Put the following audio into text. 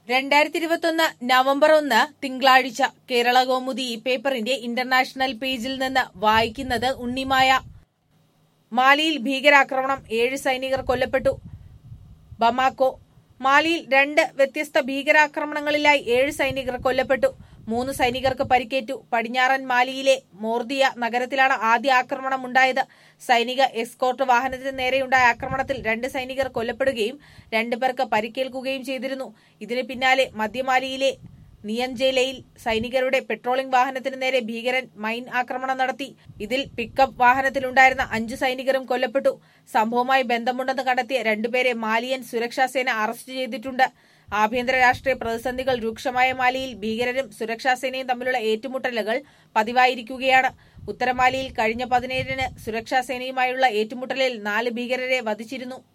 രണ്ടായിരത്തി ഇരുപത്തൊന്ന് നവംബർ ഒന്ന് തിങ്കളാഴ്ച കേരള കൗമുദി ഈ പേപ്പറിന്റെ ഇന്റർനാഷണൽ പേജിൽ നിന്ന് വായിക്കുന്നത് ഉണ്ണിമായ മാലിയിൽ ഭീകരാക്രമണം ഏഴ് സൈനികർ കൊല്ലപ്പെട്ടു ബമാക്കോ മാലിയിൽ രണ്ട് വ്യത്യസ്ത ഭീകരാക്രമണങ്ങളിലായി ഏഴ് സൈനികർ കൊല്ലപ്പെട്ടു മൂന്ന് സൈനികർക്ക് പരിക്കേറ്റു പടിഞ്ഞാറൻ മാലിയിലെ മോർദിയ നഗരത്തിലാണ് ആദ്യ ആക്രമണം ഉണ്ടായത് സൈനിക എസ്കോർട്ട് വാഹനത്തിന് നേരെയുണ്ടായ ആക്രമണത്തിൽ രണ്ട് സൈനികർ കൊല്ലപ്പെടുകയും രണ്ടു പേർക്ക് പരിക്കേൽക്കുകയും ചെയ്തിരുന്നു ഇതിന് പിന്നാലെ മധ്യമാലിയിലെ നിയഞ്ചേലയിൽ സൈനികരുടെ പെട്രോളിംഗ് വാഹനത്തിന് നേരെ ഭീകരൻ മൈൻ ആക്രമണം നടത്തി ഇതിൽ പിക്കപ്പ് വാഹനത്തിലുണ്ടായിരുന്ന അഞ്ചു സൈനികരും കൊല്ലപ്പെട്ടു സംഭവവുമായി ബന്ധമുണ്ടെന്ന് കണ്ടെത്തിയ രണ്ടുപേരെ മാലിയൻ സുരക്ഷാ സേന അറസ്റ്റ് ചെയ്തിട്ടുണ്ട് ആഭ്യന്തര രാഷ്ട്രീയ പ്രതിസന്ധികൾ രൂക്ഷമായ മാലിയിൽ ഭീകരരും സുരക്ഷാ സേനയും തമ്മിലുള്ള ഏറ്റുമുട്ടലുകൾ പതിവായിരിക്കുകയാണ് ഉത്തരമാലിയിൽ കഴിഞ്ഞ പതിനേഴിന് സുരക്ഷാ സേനയുമായുള്ള ഏറ്റുമുട്ടലിൽ നാല് ഭീകരരെ വധിച്ചിരുന്നു